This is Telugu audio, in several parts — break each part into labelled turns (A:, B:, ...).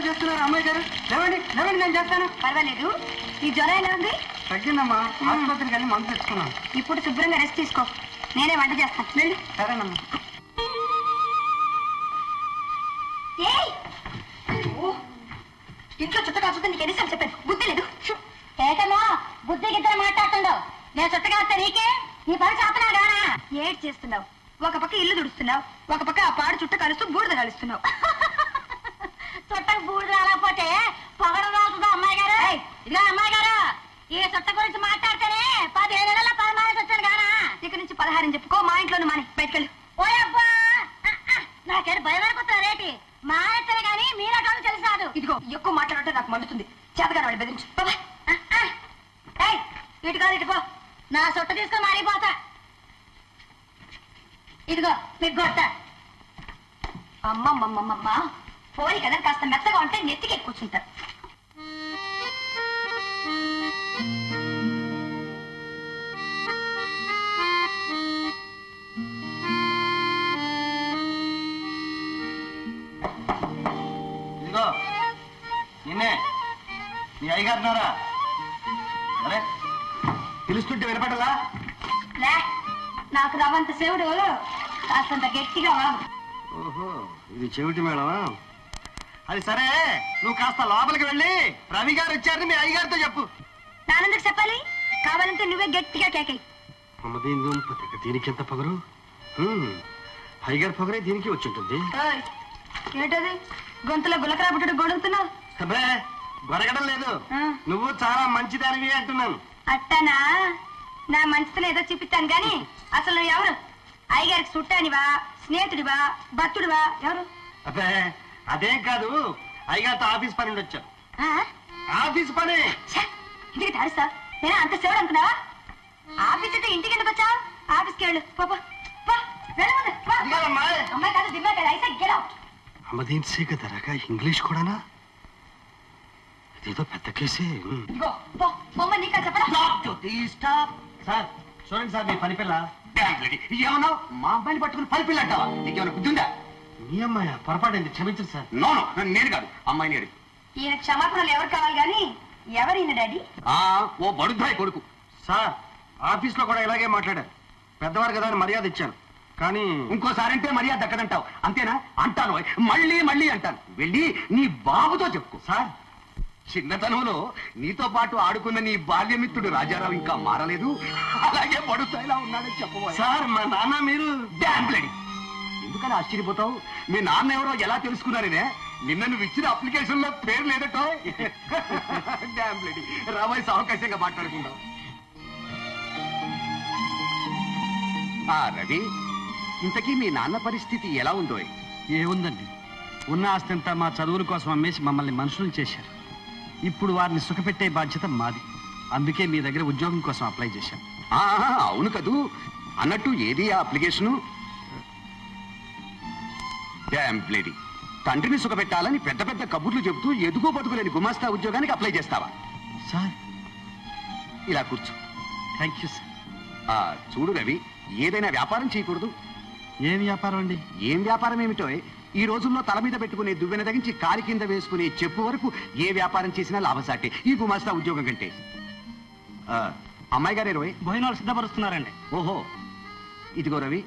A: చేస్తున్నారు అమ్మాయి గారు లేవండి లేవండి నేను చేస్తాను
B: పర్వాలేదు ఈ జ్వరం ఎలా ఉంది
A: తగ్గిందమ్మా ఆసుపత్రికి వెళ్ళి మందు తెచ్చుకున్నాను
B: ఇప్పుడు శుభ్రంగా రెస్ట్ తీసుకో నేనే వంట చేస్తాను వెళ్ళు
A: సరేనమ్మా
B: ఏయ్! ఓ! ఇంట్లో చుట్ట కాల్చుతుంది నీకు ఎన్నిసార్లు చెప్పాను బుద్ధి లేదు ఏటమ్మా బుద్ధి గిద్దర మాట్లాడుతుండవు నేను చుట్టగా వస్తే నీకే నీ పని చేస్తున్నావు రానా ఏడ్ చేస్తున్నావు ఒక పక్క ఇల్లు దుడుస్తున్నావు ఒక పక్క ఆ పాడు చుట్ట కలుస్తూ బూడిద కలుస్తున్నావు చుట్టకు బూడిద రాకపోతే పొగడం రాస్తుందా అమ్మాయి గారు ఇదిగా అమ్మాయి గారు ఈ చుట్ట గురించి మాట్లాడితేనే పదిహేను నెలల పరమానేసి వచ్చాను గానా ఇక నుంచి పదహారని చెప్పుకో మా ఇంట్లోనే మాని బయటకెళ్ళు ఓయబ్బా నాకేం భయం అనుకుంటున్నా రేటి మా ఎత్తనే కానీ మీరే కానీ తెలిసి రాదు ఇదిగో ఎక్కువ మాట్లాడుంటే నాకు మండుతుంది చేతగాని వాడి బెదిరించు బాబా ఇటు కాదు ఇటు పో నా సొట్ట తీసుకొని మారిపోతా ఇదిగో మీకు కొట్ట అమ్మమ్మమ్మమ్మ పోయి కదా కాస్త మెత్తగా ఉంటే నెత్తికి కూర్చుంటారు
A: ఇదిగో నిన్నే మీ అయ్యగారున్నారా అరే పిలుస్తుంటే వినపడలా
B: లే నాకు రవ్వంత శివుడు కాస్తంత గట్టిగా వాగు
A: ఓహో ఇది చెవిటి మేడమా అది సరే నువ్వు కాస్త లోపలికి వెళ్ళి రవి గారు వచ్చారని మీ అయ్యగారితో చెప్పు
B: నానందుకు చెప్పాలి కావాలంటే నువ్వే గట్టిగా కేకై
A: అమ్మ దీని దుంప దీనికి ఎంత పొగరు హ్మ్. అయ్యగారి పొగరే దీనికి వచ్చి ఉంటుంది
B: ఓయ్, ఏంటది గొంతులో గులకరా పుట్టడు గొడుగుతున్నావు
A: అబ్బే గొరగడం లేదు
B: ఆ.
A: నువ్వు చాలా మంచిదానివి అంటున్నాను
B: అట్టనా నా మంచితనం ఏదో చూపిస్తాను గాని అసలు నువ్వు ఎవరు అయ్యగారికి చుట్టానివా స్నేహితుడివా భక్తుడివా ఎవరు
A: అబ్బే అదేం కాదు అయ్యగారితో ఆఫీస్ పని నుండి వచ్చాను
B: ఆ?
A: ఆఫీస్ పని
B: ఛే, ఇంటికి తరుస్తా నేను అంత శివుడు అనుకున్నావా ఆఫీస్ అయితే ఇంటికి ఎందుకు వచ్చావు ఆఫీస్కి వెళ్ళు పో, పో. పో, వెళ్ళు ముందు, పో.
A: ఇదిగోనమ్మా.
B: అమ్మాయి కాదు దిమ్మ కదా అయితే గెట్ అవుట్
A: అమ్మ దీని సే కదరాక ఇంగ్లీష్ కూడానా ఇదేదో పెద్ద కేసే హ్మ్.
B: ఇదిగో పో బొమ్మ నీకా చెప్పడా
A: సార్ చూడండి సార్ మీ పని పిల్ల
C: ఏమన్నావు మా అమ్మాయిని పట్టుకుని పలిపిల్లి అంటావా నీకేమైనా బుద్ధి ఉందా
A: మీ అమ్మాయి పొరపాటైంది క్షమించండి సార్
C: నో నో నేను కాదు అమ్మాయిని అడిగి
B: ఈయన క్షమాపణలు ఎవరు కావాలి గాని ఎవరు ఈయన డాడీ
C: ఆ ఓ బడుద్దాయి కొడుకు
A: సార్ ఆఫీస్ లో కూడా ఇలాగే మాట్లాడారు పెద్దవారు కదా అని మర్యాద ఇచ్చాను కానీ
C: ఇంకోసారి అంటే మర్యాద దక్కదంటావు అంతేనా అంటాను మళ్ళీ మళ్ళీ అంటాను వెళ్ళి నీ బాబుతో చెప్పుకో
A: సార్
C: చిన్నతనంలో నీతో పాటు ఆడుకున్న నీ బాల్యమిత్రుడు రాజారావు ఇంకా మారలేదు అలాగే పడుతాయిలా ఉన్నాడని చెప్పబోయా
A: సార్ మా నాన్న మీరు
C: డాంప్లేడి ఎందుకని ఆశ్చర్యపోతావు మీ నాన్న ఎవరో ఎలా తెలుసుకున్నారనే నిన్న నువ్వు ఇచ్చిన అప్లికేషన్ లో పేరు లేదటో డాంప్లేడి రాబోయే అవకాశంగా మాట్లాడుకుందాం ఆ రవి ఇంతకీ మీ నాన్న పరిస్థితి ఎలా ఉందో
D: ఏముందండి ఉన్న ఆస్తంతా మా చదువుల కోసం అమ్మేసి మమ్మల్ని మనుషులు చేశారు ఇప్పుడు వారిని సుఖపెట్టే బాధ్యత మాది అందుకే మీ దగ్గర ఉద్యోగం కోసం అప్లై చేశాం
C: ఆ, అవును కదూ అన్నట్టు ఏది ఆ అప్లికేషను డాంప్లేడి తండ్రిని సుఖపెట్టాలని పెద్ద పెద్ద కబుర్లు చెబుతూ ఎదుగో బతుకులేని గుమాస్తా ఉద్యోగానికి అప్లై చేస్తావా
D: సార్
C: ఇలా కూర్చో
D: థ్యాంక్ యూ సార్
C: ఆ చూడు రవి ఏదైనా వ్యాపారం చేయకూడదు
D: ఏం వ్యాపారం అండి
C: ఏం వ్యాపారం ఏమిటో ఈ రోజుల్లో తల మీద పెట్టుకునే దువ్వెన తగించి కాలి కింద వేసుకునే చెప్పు వరకు ఏ వ్యాపారం చేసినా లాభసాటే ఈ గుమాస్తా ఉద్యోగం కంటే ఆ, అమ్మాయి గారు ఇరవై
D: భోజనాలు సిద్ధపరుస్తున్నారండి
C: ఓహో ఇదిగో రవి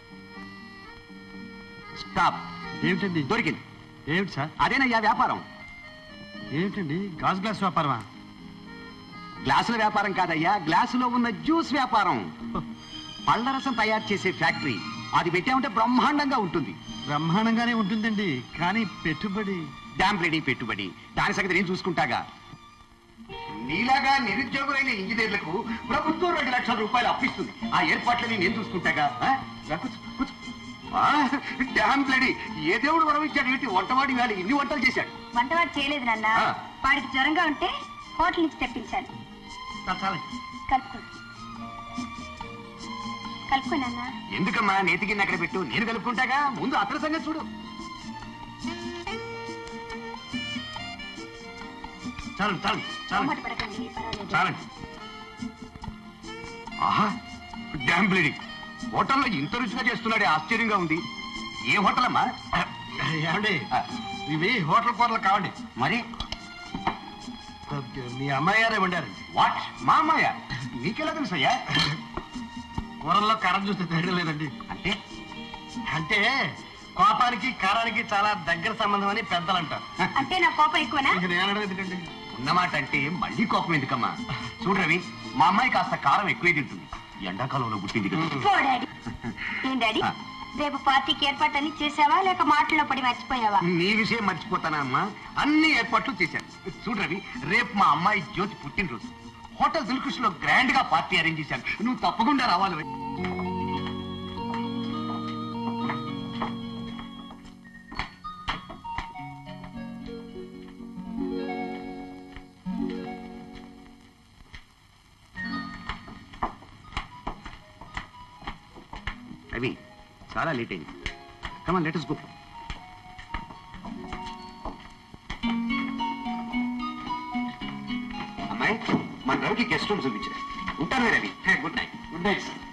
C: స్టాప్
D: ఏమిటండి
C: దొరికింది
D: ఏమిటి సార్
C: అదేనయ్యా వ్యాపారం
D: ఏమిటండి గాజు గ్లాస్ వ్యాపారమా
C: గ్లాసుల వ్యాపారం కాదయ్యా గ్లాసులో ఉన్న జ్యూస్ వ్యాపారం పళ్ళ రసం తయారు చేసే ఫ్యాక్టరీ అది పెట్టామంటే బ్రహ్మాండంగా ఉంటుంది
D: బ్రహ్మాండంగానే ఉంటుందండి కానీ పెట్టుబడి
C: డ్యామ్ రెడీ పెట్టుబడి దాని సంగతి నేను చూసుకుంటాగా నీలాగా నిరుద్యోగులైన ఇంజనీర్లకు ప్రభుత్వం రెండు లక్షల రూపాయలు అప్పిస్తుంది ఆ ఏర్పాట్లని నేను చూసుకుంటాగా ఆ? రా, కూర్చో, కూర్చో. ఆ, డ్యామ్ రెడీ ఏ దేవుడు వరం ఇచ్చాడు ఏంటి వంటవాడి వేళ ఇన్ని వంటలు చేశాడు
B: వంటవాడు చేయలేదు నాన్న
C: ఆ.
B: వాడికి జ్వరంగా ఉంటే హోటల్ నుంచి తెప్పించాను
D: చాలండి
B: కలుపుకోండి కలుపుకో నాన్న
C: ఎందుకమ్మా నేతి గిన్నె అక్కడ పెట్టు నేను కలుపుకుంటాగా ముందు అతని సంగతి చూడు
D: చాలండి చాలండి చాలండి
B: మొహమాట పడకండి పర్వాలేదు
D: చాలండి
C: ఆహా డ్యామ్ బ్లీడింగ్ హోటల్లో ఇంత రుచిగా చేస్తున్నాడే ఆశ్చర్యంగా ఉంది ఏ హోటల్ అమ్మా
A: ఏమండి
C: ఆ,
A: ఇవి హోటల్ కూరలు కావండి
C: మరి
A: మీ అమ్మాయి గారే వండారు
C: వాట్ మా అమ్మాయ నీకెలా తెలుసయ్యా
A: కూరల్లో కారం చూస్తే తెలియడం లేదండి
C: అంటే
A: అంటే కోపానికి కారానికి చాలా దగ్గర సంబంధం అని పెద్దలు అంటారు
B: అంటే నా కోపం ఎక్కువనా
A: ఇంక నేను అనడం ఎందుకండి
C: ఉన్నమాట అంటే మళ్ళీ కోపం ఎందుకమ్మా చూడు రవి మా అమ్మాయి కాస్త కారం ఎక్కువే తింటుంది ఎండాకాలంలో పుట్టింది కదా
B: పో డాడీ ఏం డాడీ
C: ఆ.
B: రేపు పార్టీకి ఏర్పాట్లన్నీ చేసావా లేక మాటల్లో పడి మర్చిపోయావా
C: నీ విషయం మర్చిపోతానా అమ్మా అన్ని ఏర్పాట్లు చేశాను చూడు రవి రేపు మా అమ్మాయి జ్యోతి పుట్టినరోజు హోటల్ దిల్కుష్ లో గ్రాండ్ గా పార్టీ అరేంజ్ చేశాను నువ్వు తప్పకుండా రావాలి రవి. రవి చాలా లేట్ అయింది కమన్ లెటస్ గో అమ్మాయి మన రవికి గెస్ట్ రూమ్ చూపించారు ఉంటాను Ravi good night good night sir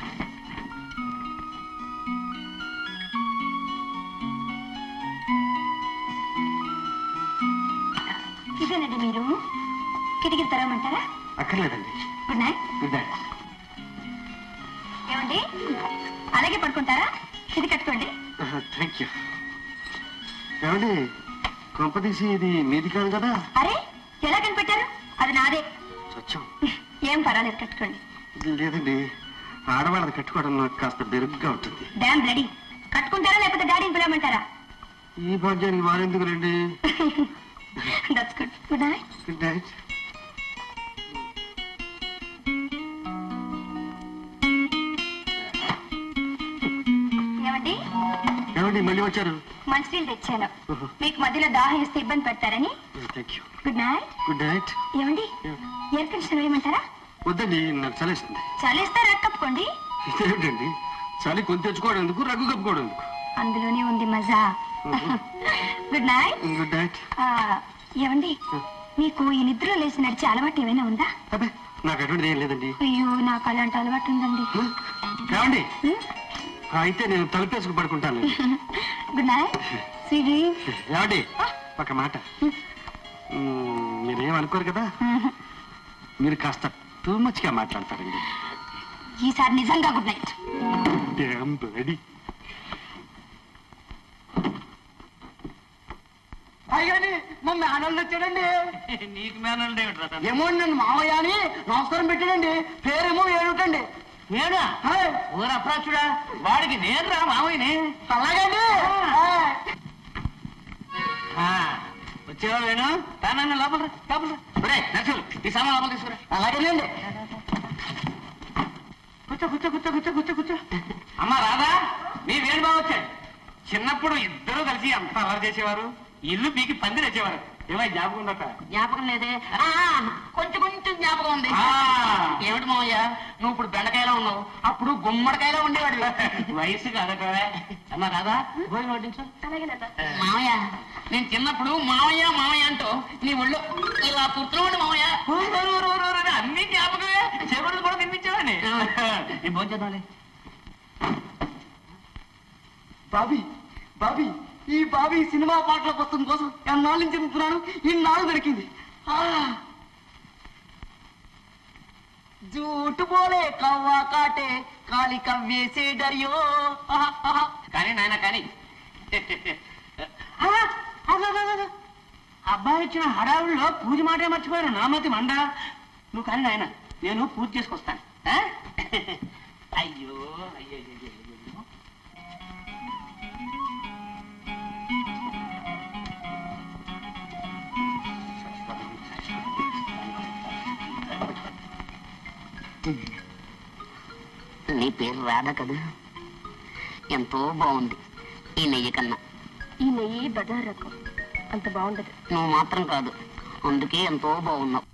B: ఇదేనండి మీరు కిటికీలు తెరవమంటారా
C: అక్కర్లేదండి
B: గుడ్ నైట్
C: గుడ్ నైట్
B: ఏమండి అలాగే పడుకుంటారా ఇది కట్టుకోండి
A: థ్యాంక్ యూ ఏమండి కొంపదీసి ఇది మీది కాదు కదా
B: అరే ఎలా కనిపెట్టారు అది నాదే
A: సత్యం
B: ఏం పర్వాలేదు కట్టుకోండి
A: లేదండి ఆడవాళ్ళది కట్టుకోవడం నాకు కాస్త బెరుగ్గా ఉంటుంది
B: డామ్ బ్లడీ కట్టుకుంటారా లేకపోతే డాడీని పిలవమంటారా
A: ఈ భాగ్యానికి వారెందుకు రండి
B: that's good good night
A: good night
B: ఏమండి
A: ఏమండి మళ్ళీ వచ్చారు
B: మంచినీళ్ళు తెచ్చాను మీకు మధ్యలో దాహం వేస్తే ఇబ్బంది పెడతారని
A: thank you
B: good night
A: good night
B: ఏమండి ఎయిర్ కండిషనర్ వేయమంటారా
A: వద్దండి నాకు చలేస్తుంది
B: చలేస్తే రక్కప్పుకోండి
A: ఇదేమిటండి చలి కొని తెచ్చుకోవడం ఎందుకు రగ్గు కప్పుకోవడం ఎందుకు
B: అందులోనే ఉంది మజా గుడ్ నైట్
A: గుడ్ నైట్
B: ఏమండి మీకు ఈ నిద్రలో లేచి నడిచే అలవాటు ఏమైనా ఉందా
A: అబ్బే నాకు అటువంటిది ఏం లేదండి
B: అయ్యో నాకు అలాంటి అలవాటు ఉందండి
A: ఏమండి
B: హ్మ్?
A: అయితే నేను తలుపేసుకు పడుకుంటాను
B: గుడ్ నైట్ స్వీట్
A: ఏమండి ఒక మాట మ్మ్, మీరేం అనుకోరు కదా మీరు కాస్త టూ మచ్ గా మాట్లాడతారండి
B: ఈసారి నిజంగా గుడ్ నైట్
A: Damn buddy.
E: అయ్యండి మా మేనల్ని వచ్చాడండి
D: నీకు మేనల్డ్ ఏమిట్రా
E: ఏమో నన్ను మామయ్య అని నమస్కారం పెట్టాడండి పేరేమో ఏడుటండి
D: నేనా
E: హాయ్.
D: ఊరు అప్రాచుడా వాడికి నేను రా మామయ్యని
E: అలాగండి హాయ్.
D: వచ్చేవాడు వేణు తానన్న లోపల రా, లోపల రా. ఒరేయ్, నరసింహులు, ఈ సామాన్ లోపల తీసుకురా
E: అలాగేనండి
D: కూర్చో కూర్చో కూర్చో కూర్చో కూర్చో కూర్చో అమ్మా రాదా మీ వేణుబాబు వచ్చాడు చిన్నప్పుడు ఇద్దరు కలిసి ఎంత అలవాటు చేసేవారు ఇల్లు మీకు పందిరి వచ్చేవారు ఏమై జ్ఞాపకం ఉందట
E: జ్ఞాపకం లేదే ఆ, కొంచెం కొంచెం జ్ఞాపకం ఉంది
D: ఆ.
E: ఏమిటి మామయ్య నువ్వు ఇప్పుడు బెండకాయలో ఉన్నావు అప్పుడు గుమ్మడికాయలో ఉండేవాడు
D: వయసు కాదట అమ్మా రాదా భోజనం వడ్డించు
E: మామయ్య నేను చిన్నప్పుడు మామయ్య మామయ్య అంటూ నీ ఒళ్ళు ఇలా కూర్చున్నాడు మామయ్య
D: ఊరు, ఊరు, ఊరు, ఊరు, ఊరు, అన్ని జ్ఞాపకమే చెవుడు కూడా తినిపించేవాడిని ఈ భోజనం చేద్దాంలే.
E: బాబీ బాబీ ఈ బాబీ సినిమా పాటల పుస్తకం కోసం ఎన్నాళ్ళ నుంచి చెప్తున్నాను ఇన్నాళ్ళు దొరికింది ఆ. జూటు పోలే కవ్వా కాటే కాలి కవ్వేసే డరియో ఆహా, ఆహా.
D: కానీ నాయన కానీ
E: ఆ, అదో, అదో, అదో.
D: అబ్బాయి ఇచ్చిన హడావుల్లో పూజ మాటే మర్చిపోయాను నామతి మండ నువ్వు కానీ నాయన నేను పూజ చేసుకొస్తాను ఆ? అయ్యో అయ్యో అయ్యో, అయ్యో, అయ్యో.
F: నీ పేరు రాధ కదా ఎంతో బాగుంది ఈ నెయ్యి కన్నా
B: ఈ నెయ్యి బజార్ రకం అంత బాగుండదు
F: నువ్వు మాత్రం కాదు అందుకే ఎంతో బాగున్నావు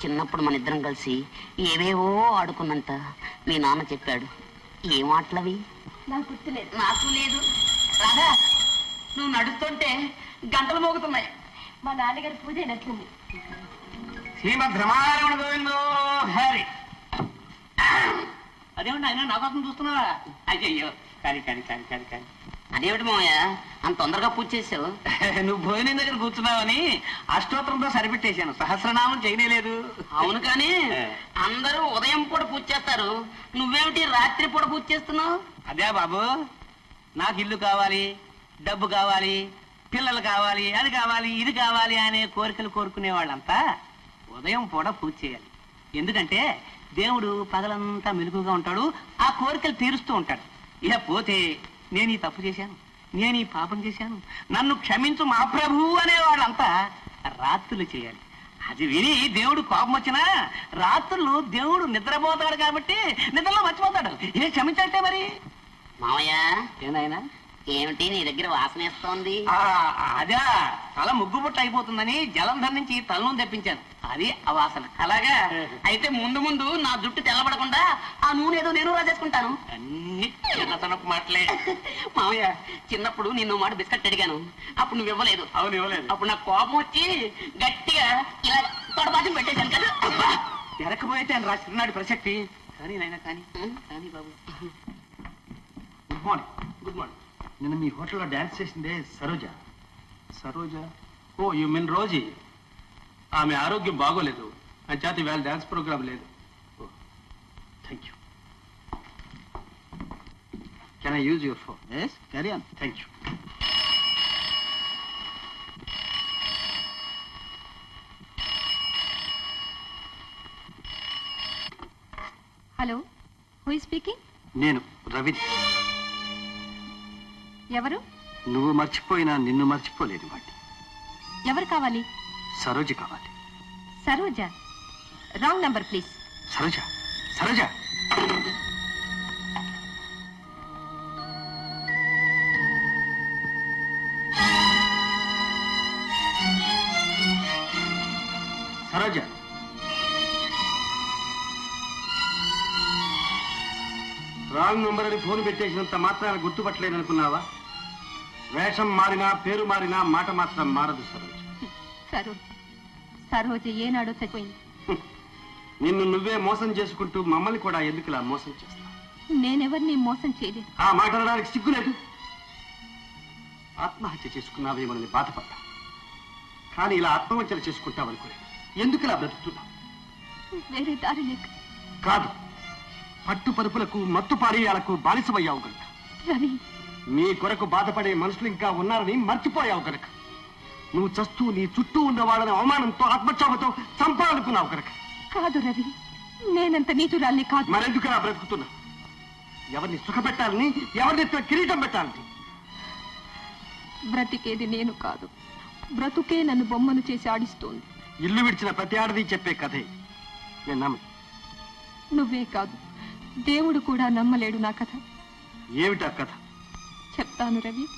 F: చిన్నప్పుడు మన ఇద్దరం కలిసి ఏవేవో ఆడుకున్నంత మీ నాన్న చెప్పాడు ఏం ఆటలవి
B: నాకు గుర్తులేదు
F: నాకు లేదు రాధా నువ్వు నడుస్తుంటే గంటలు మోగుతున్నాయి
B: మా నాన్నగారు పూజ అయినట్లుంది
C: శ్రీమద్ రమారమణ గోవిందో హరి అదేమిటి ఆయన నా కోసం చూస్తున్నావా అయ్యయ్యో కానీ కానీ కానీ కానీ కానీ
F: అదేమిటి మామయ్య అంత తొందరగా పూజ చేసావు
C: నువ్వు భోజనం దగ్గర కూర్చున్నావని అష్టోత్తరంతో సరిపెట్టేశాను సహస్రనామం చేయలేదు
F: అవును కానీ అందరూ ఉదయం పూట పూజ చేస్తారు నువ్వేమిటి రాత్రి పూట పూజ చేస్తున్నావు
C: అదే బాబు నాకు ఇల్లు కావాలి డబ్బు కావాలి పిల్లలు కావాలి అది కావాలి ఇది కావాలి అనే కోరికలు కోరుకునే వాళ్ళంతా ఉదయం పూట పూజ చేయాలి ఎందుకంటే దేవుడు పగలంతా మెలుగుగా ఉంటాడు ఆ కోరికలు తీరుస్తూ ఉంటాడు ఇక పోతే నేను ఈ తప్పు చేశాను నేను ఈ పాపం చేశాను నన్ను క్షమించు మా ప్రభు అనే వాళ్ళంతా రాత్రులు చేయాలి అది విని దేవుడు కోపం వచ్చినా రాత్రులు దేవుడు నిద్రపోతాడు కాబట్టి నిద్రలో మర్చిపోతాడు ఏ క్షమించంటే మరి
F: మామయ్య
C: ఏనాయనా
F: ఏమిటి నీ దగ్గర వాసన వేస్తోంది
C: ఆ, అదే తల ముగ్గు బుట్ట అయిపోతుందని జలంధర్ నుంచి తలను తెప్పించాను అది అవాసన
F: అలాగా అయితే ముందు ముందు నా జుట్టు తెల్లబడకుండా ఆ నూనె ఏదో నేను రాసేసుకుంటాను
C: అన్ని చిన్నతనపు మాటలే
F: మామయ్య చిన్నప్పుడు నిన్ను మాట బిస్కెట్ అడిగాను అప్పుడు నువ్వు ఇవ్వలేదు
C: అవును ఇవ్వలేదు
F: అప్పుడు నాకు కోపం వచ్చి గట్టిగా ఇలా తొడబాటి పెట్టేశాను కదా అబ్బా!
C: ఎరకపోతే అని రాసినాడు ప్రసక్తి కానీ నాయన కానీ కానీ బాబు
D: గుడ్ మార్నింగ్ గుడ్ మార్నింగ్ నిన్న మీ హోటల్లో డాన్స్ చేసిందే Saroja Saroja oh you mean Rosie ఆమె ఆరోగ్యం బాగోలేదు అంచేత ఇవాళ డాన్స్ ప్రోగ్రామ్ లేదు thank you can I use your phone yes carry on thank you
B: hello who speaking
D: నేను రవి
B: ఎవరు
D: నువ్వు మర్చిపోయినా నిన్ను మర్చిపోలేదు వాడిని
B: ఎవరు కావాలి
D: సరోజ కావాలి
B: Saroja wrong number please
D: Saroja Saroja Saroja wrong number అని ఫోన్ పెట్టేసినంత మాత్రాన గుర్తుపట్టలేదు అనుకున్నావా వేషం మారినా పేరు మారినా మాట మాత్రం మారదు సరోజ
B: సరోజ సరోజ ఏనాడో చచ్చిపోయింది
D: నిన్ను నువ్వే మోసం చేసుకుంటూ మమ్మల్ని కూడా ఎందుకులా మోసం చేస్తావు
B: నేనెవరిని మోసం చేయలేదు
D: ఆ మాట అనడానికి సిగ్గులేదు ఆత్మహత్య చేసుకున్నావేమోనని బాధపడ్డా కానీ ఇలా ఆత్మహత్యలు చేసుకుంటావనుకోలేదు ఎందుకు ఇలా బ్రతుకుతున్నావు
B: వేరే దారి లేక
D: కాదు పట్టు పరుపులకు మత్తు పానీయాలకు బానిసమయ్యావు గనుక
B: రవి
D: నీ కొరకు బాధపడే మనుషులు ఇంకా ఉన్నారని మర్చిపోయావు గనుక నువ్వు చస్తూ నీ చుట్టూ ఉన్న వాళ్ళని అవమానంతో ఆత్మక్షోభతో చంపాలనుకున్నావు గనుక
B: కాదు రవి నేనంత నీతురాల్ని కాదు
D: మరెందుకు ఇలా బ్రతుకుతున్నావు ఎవరిని సుఖపెట్టాలని ఎవరిని కిరీటం పెట్టాలని
B: బ్రతికేది నేను కాదు బ్రతుకే నన్ను బొమ్మను చేసి ఆడిస్తోంది
D: ఇల్లు విడిచిన ప్రతి ఆడది చెప్పే కథే నేను నమ్ము
B: నువ్వే కాదు దేవుడు కూడా నమ్మలేడు నా కథ
D: ఏమిటా కథ
B: చెప్తాను రవి